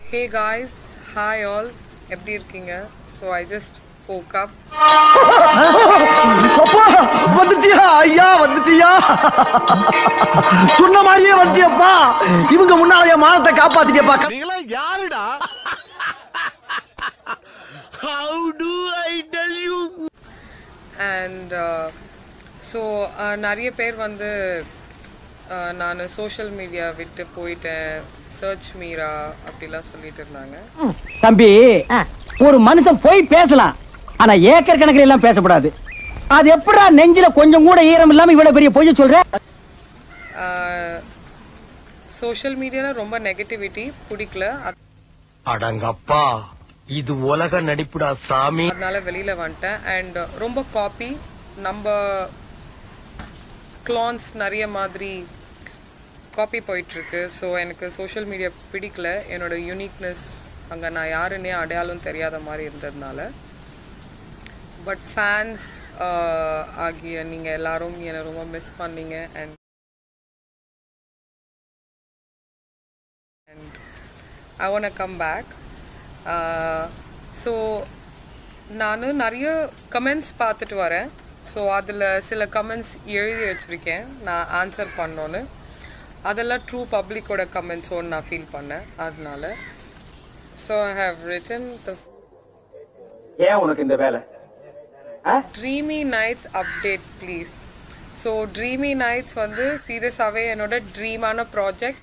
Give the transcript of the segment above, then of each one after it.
Hey guys hi all எப்படி இருக்கீங்க so I just woke up அப்பா வந்துட்டியா ஐயா வந்துட்டியா சொன்ன மாதிரியே வந்துட்டியப்பா இவங்க முன்னால என் மானத்தை காப்பாத்திட்டியப்பா நீங்களா யாருடா how do I tell you and so நிறைய பேர் வந்து நான் சோஷியல் மீடியா விட்டு போயிட்டேன் சர்ச் மீரா அப்படிலாம் சொல்லிட்டு இருந்தாங்க தம்பி ஒரு மனுஷன் போய் பேசலாம் ஆனா ஏக்கர் கணக்கில் எல்லாம் பேசக்கூடாது அது எப்படா நெஞ்சில கொஞ்சம் கூட ஈரம் இல்லாம இவ்வளவு பெரிய பொய்ய சொல்ற சோஷியல் மீடியாவில் ரொம்ப நெகட்டிவிட்டி பிடிக்கல அத்- அடங்கப்பா இது உலக நடிப்புடா சாமி அதனால வெளியில் வந்துட்டேன் அண்ட் ரொம்ப காப்பி நம்ம க்ளான்ஸ் நிறைய மாதிரி காப்பி போயிட்டுருக்கு ஸோ எனக்கு சோஷியல் மீடியா பிடிக்கல என்னோட யூனிக்னஸ் அங்கே நான் யாருன்னே அடையாளம் தெரியாத மாதிரி இருந்ததுனால பட் ஃபேன்ஸ் ஆகிய நீங்கள் எல்லாரும் என்னை ரொம்ப மிஸ் பண்ணீங்க and and I won come back so நான் நிறைய கமெண்ட்ஸ் பார்த்துட்டு வரேன் ஸோ அதில் சில கமெண்ட்ஸ் எழுதி வச்சுருக்கேன் நான் ஆன்சர் பண்ணோன்னு அதெல்லாம் ட்ரூ பப்ளிக்கோட கமெண்ட்ஸோன்னு நான் ஃபீல் பண்ணேன் அதனால so I have written the ஏன் உனக்கு இந்த வேலை dreamy nights update please so dreamy nights வந்து சீரியஸாகவே என்னோட ட்ரீமான ப்ராஜெக்ட்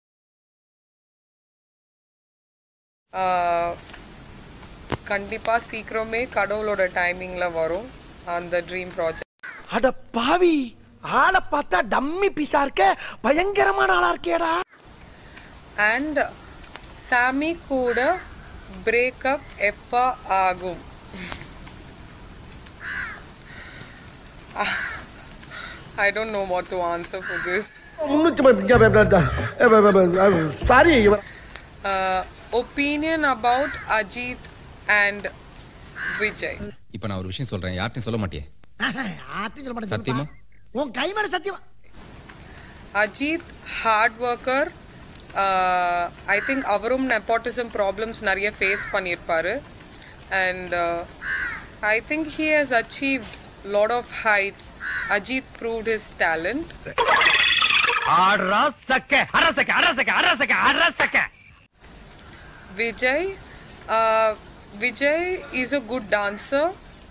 கண்டிப்பாக சீக்கிரமே கடவுளோட டைமிங்கில் வரும் அந்த ட்ரீம் ப்ராஜெக்ட் அட பாவி ஆளை பார்த்தா டம்மி பீஸா இருக்க பயங்கரமான ஆளா இருக்கேடா அண்ட் சாமி கூட பிரேக்கப் எப்போ ஆகும் I don't know what to answer for this sorry opinion about Ajith and Vijay இப்ப நான் ஒரு விஷயம் சொல்றேன் யார்ட்டையும் சொல்ல மாட்டியே ஆர்த்தியும் சொல்ல மாட்டேன் சத்தியமா உன் கை மேல சத்தியமா Ajith hard worker I think அவரும் நெப்போட்டிசம் ப்ராப்ளம்ஸ் நிறைய ஃபேஸ் பண்ணியிருப்பாரு and I think he has achieved lot of heights Ajith proved his talent ஆடுறா சக்க அரசக்க அரசக்க அரசக்க அரசக்க Vijay, uh, Vijay is a good dancer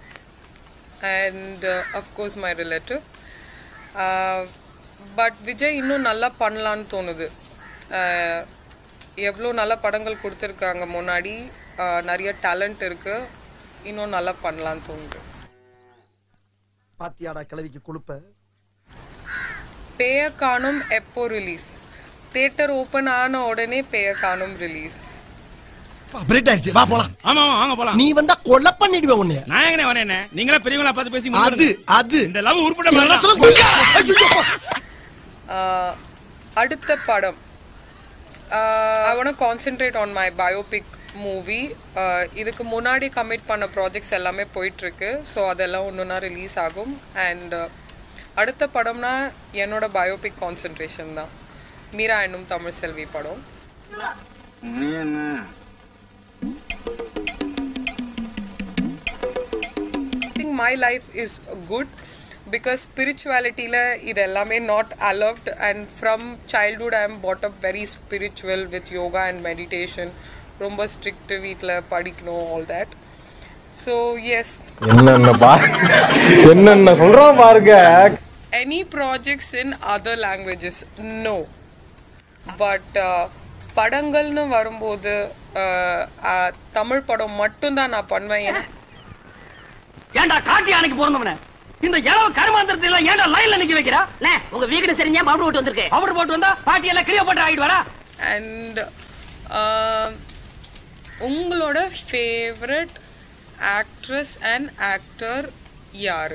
and uh, of course my relative. Uh, but Vijay இன்னும் நல்லா பண்ணலான்னு தோணுது Uh, எவ்வளோ நல்ல படங்கள் கொடுத்துருக்காங்க முன்னாடி uh, நிறைய டேலண்ட் இருக்கு இன்னும் நல்லா பண்ணலான்னு தோணுது பாத்தியாடா கிளவிக்கு கொழுப்ப பேய காணும் எப்போ ரிலீஸ் தேட்டர் ஓப்பன் ஆன உடனே பேய காணும் ரிலீஸ் பிரேட் ஆயிடுச்சு வா போலாம் ஆமா ஆமா வாங்க போலாம் நீ வந்தா கொலை பண்ணிடுவேன் உன்னைய நான் எங்கனே வரேன் நீங்களே பெரியவங்களா பார்த்து பேசி அது முடிச்சிடுங்க. அது இந்த லவ் உருப்பட எல்லாத்துல மாட்டேன். கொய்யா. ஐயோ. uh, அடுத்த படம் I want concentrate on my biopic movie இதுக்கு முன்னாடி கமிட் பண்ண ப்ராஜெக்ட்ஸ் எல்லாமே போயிட்டுருக்கு ஸோ அதெல்லாம் ஒன்றுனா ரிலீஸ் ஆகும் அண்ட் அடுத்த படம்னா என்னோட பயோபிக் கான்சென்ட்ரேஷன் தான் மீரா என்னும் தமிழ் செல்வி படம் think my life is good because ஸ்பிரிச்சுவாலிட்டியில் இது எல்லாமே not allowed and from childhood I am brought up very spiritual with yoga and meditation ரொம்ப ஸ்ட்ரிக்ட் வீட்டில் படிக்கணும் ஆல் தேட் ஸோ எஸ் என்னென்ன பா என்னென்ன சொல்றான் பாருங்க any projects in other languages no but படங்கள்னு வரும்போது uh, uh, தமிழ் படம் மட்டும்தான் நான் பண்ணுவேன் ஏன்னா ஏன்டா காட்டி அன்னைக்கு பிறந்தவன இந்த இளவ கருமாந்திரத்தை எல்லாம் ஏன்டா லைன்ல நிக்க வைக்கிறா உங்க வீடு தெரிஞ்சா பவுடர் போட்டு வந்திருக்கேன் பவுடர் போட்டு வந்தா பாட்டி எல்லாம் கிளியோ போட்டு ஆயிடுவாரா அண்ட் உங்களோட ஃபேவரட் ஆக்ட்ரஸ் அண்ட் ஆக்டர் யார்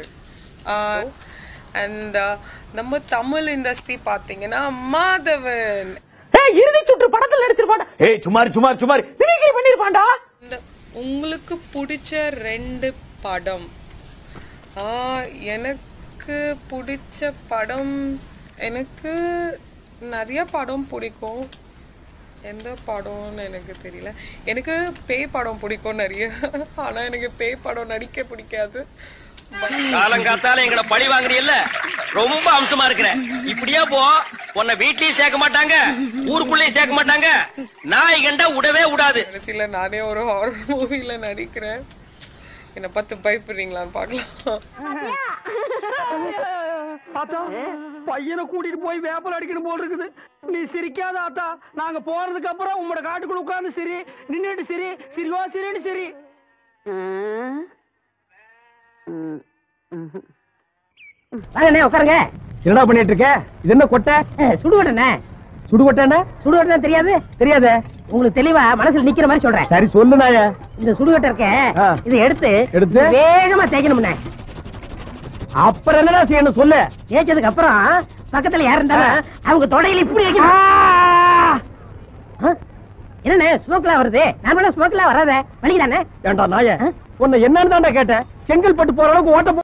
அண்ட் நம்ம தமிழ் இண்டஸ்ட்ரி பார்த்தீங்கன்னா மாதவன் ஏய் இறுதி சுற்று படத்துல நடிச்சிருப்பான்டா ஏய் சுமார் சுமார் சுமார் மிமிக்ரி பண்ணிருப்பான்டா And உங்களுக்கு பிடிச்ச ரெண்டு படம் ஆ, எனக்கு பிடிச்ச படம் எனக்கு நிறைய படம் பிடிக்கும் எந்த படம்னு எனக்கு தெரியல எனக்கு பேய் படம் பிடிக்கும் நிறைய ஆனா எனக்கு பேய் படம் நடிக்க பிடிக்காது காலங்காத்தால எங்கட பழி வாங்குறீல்ல ரொம்ப அம்சமா இருக்கிற இப்படியே போ உன்னை வீட்லயும் சேர்க்க மாட்டாங்க ஊருக்குள்ளயும் சேர்க்க மாட்டாங்க நாய் கண்டா விடவே விடாது கடைசியில நானே ஒரு ஹாரர் மூவில நடிக்கிறேன் என்னை பார்த்து பயப்படுறீங்களான்னு பார்க்கலாம் ஆத்தா பையனை கூட்டிட்டு போய் வேப்பல் அடிக்கணும் போல் இருக்குது நீ சிரிக்காத ஆத்தா நாங்க போறதுக்கு அப்புறம் உங்களோட காட்டுக்குள்ள உட்கார்ந்து சரி நின்னுட்டு சரி சிரிவா சிரின்னு சரி வாங்கண்ணே உட்காருங்க என்னடா பண்ணிட்டு இருக்க இது என்ன கொட்டை சுடுவட்டண்ணே சுடுகொட்டை சுடுவட்டா தெரியாது தெரியாத உங்களுக்கு தெளிவா மனசுல நிக்கிற மாதிரி சொல்றேன் சரி சொல்லு நாய இந்த சுடுவட்டை இருக்க ஆ. இதை எடுத்து எடுத்து? வேகமா தேய்க்கணும்ண்ணே அப்புறம் என்னடா செய்யணும் சொல்லு தேய்ச்சதுக்கு அப்புறம் பக்கத்துல யார் இருந்தாலும் அவங்க தொடையில இப்படி வைக்கணும் ஆ? என்னண்ணே ஸ்மோக்லாம் வருது நார்மலா ஸ்மோக்லாம் வராத வலிக்குதானே ஏண்டா நாய உன்னை என்னன்னு தான்டா கேட்டேன் செங்கல்பட்டு போற அளவுக்கு ஓட்ட